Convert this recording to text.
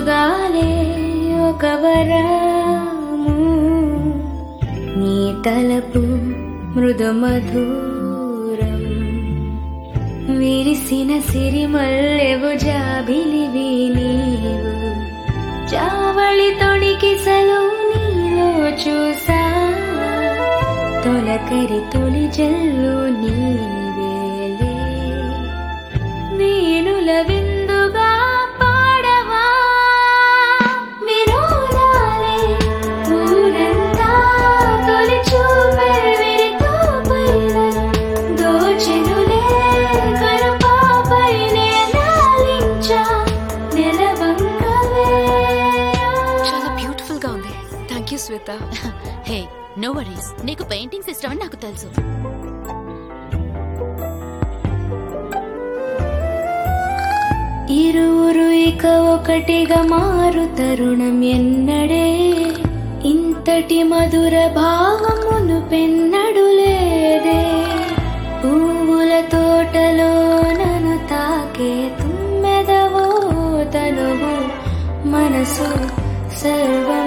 చిరుగాలే ఒక వరము నీ తలపు మృదు మధురం విరిసిన సిరిమల్లెవు జాబిలివి నీవు చావళి తొడికి సెలవు నీలో చూసా తొలకరి తొలి జల్లు నీవేలే వీణుల విందుగా పాడవా వినోదాలే ఊరంతా తొలి చూపే విరితో పైలను దోచెనులే కరుపాపైనే లాలించా నెలవంకవే చాలా బ్యూటిఫుల్ గా ఉంది thank you Shweta hey no worries నీకు పెయింటింగ్స్ ఇష్టమని నాకు తెలుసు ఇరువురు ఇక ఒకటిగా మారు తరుణం ఎన్నడే ఇంతటి మధుర భావమును పెన్నడు లేదే పువ్వుల తోటలో నన్ను తాకే తుమ్మెదవో తనువు మనసు సర్వ